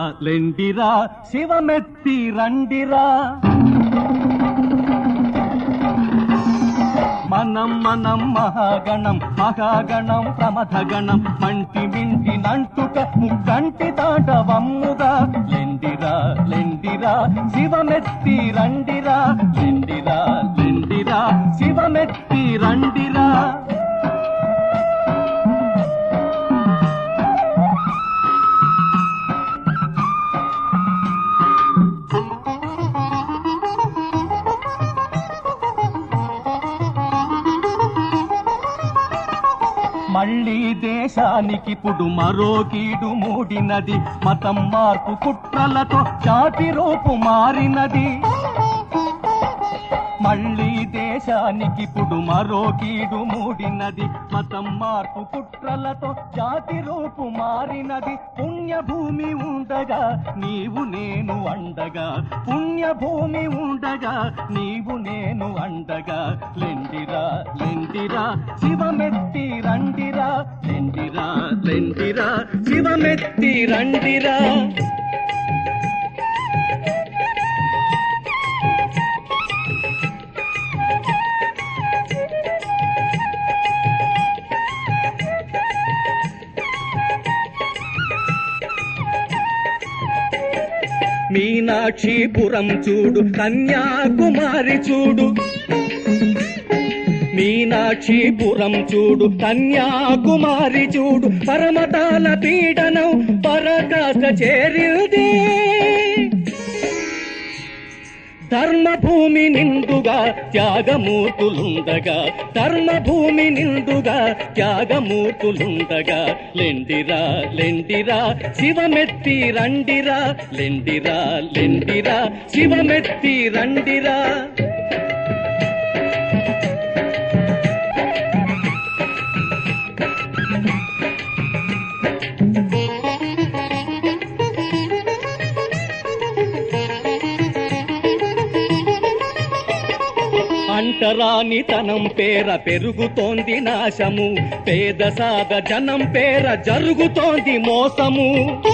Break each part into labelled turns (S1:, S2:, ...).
S1: లెండిరా శివమెత్తి రండిరా మనం మనం మహాగణం మహాగణం ప్రమథగణం మంటి మింటి నంటుక ముగ్గంటి తాటవమ్ముగా లెండిరా లెండిరా శివమెత్తి రండిరా లెండిరా లెండిరా శివమెత్తి రండిరా మళ్ళీ దేశానికి పుడు మరో కీడు మూడినది మతం మార్పు కుట్రలతో జాతి రూపు మారినది మళ్ళీ దేశానికి పుడు మరో కీడు మూడినది మతం మార్పు కుట్రలతో జాతి రూపు మారినది పుణ్యభూమి ఉండగా నీవు నేను అండగా పుణ్యభూమి ఉండగా నీవు నేను అండగా లెండిరా లెండిరా శివమెత్తి రండిరా లెండిరా లెండిరా శివమెత్తి రండిరా మీనాక్షిపురం చూడు కన్యాకుమారి చూడు మీనాక్షిపురం చూడు కన్యాకుమారి చూడు పరమతాల పీడనం పరకాశ చేరింది ధర్మభూమి నిండుగా త్యాగమూర్తులుండగా ధర్మభూమి నిండుగా త్యాగమూర్తులుండగా లెండిరా లెండిరా శివమెత్తి రండిరా లెండిరా లెండిరా శివమెత్తి రండిరా అంటరాని తనం పేర పెరుగుతోంది నాశము పేద సాద జనం పేర జరుగుతోంది మోసము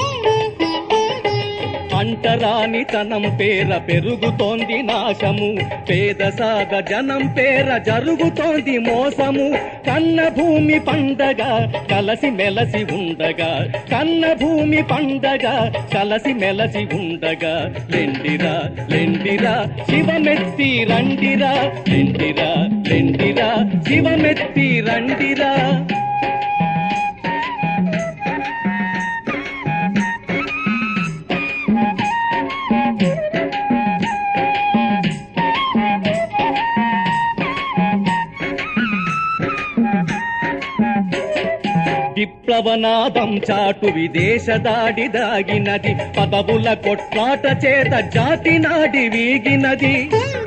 S1: అంటరాని తనం పేర పెరుగుతోంది నాశము పేద సాద జనం పేర జరుగుతోంది మోసము కన్న భూమి పండగ కలసి మెలసి ఉండగా కన్న భూమి పండగ కలసి మెలసి ఉండగా లెండిరా లెండిరా శివమెత్తి రండిరా లెండిరా లెండిరా శివమెత్తి రండిరా విప్లవనాదం చాటు విదేశ దాడి దాగినది పదవుల కొట్లాట చేత జాతి నాడి వీగినది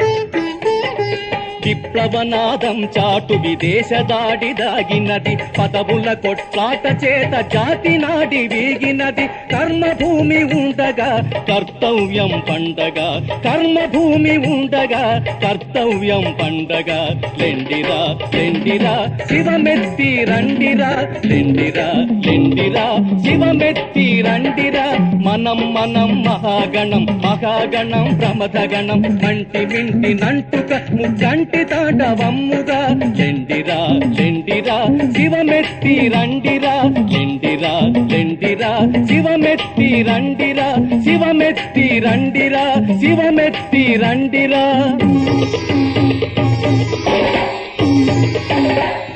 S1: విప్లవనాదం చాటు విదేశ దాడి దాగినది పదవుల కొట్లాట చేత జాతి నాడి వీగినది కర్మభూమి ఉండగా కర్తవ్యం పండగ కర్మభూమి ఉండగా కర్తవ్యం పండగ లెండిరా లెండిరా శివమెత్తి రండిరా లెండిరా లెండిరా శివమెత్తి రండిరా మనం మనం మహాగణం మహాగణం ప్రమథగణం మంటి మింటి నంటుక ముగ్గంటి తాటవమ్ముగా లెండిరా లెండిరా శివమెత్తి రండిరా లెండిరా లెండిరా శివమెత్తి రండిరా శివమెత్తి రండిరా శివమెత్తి రండిరా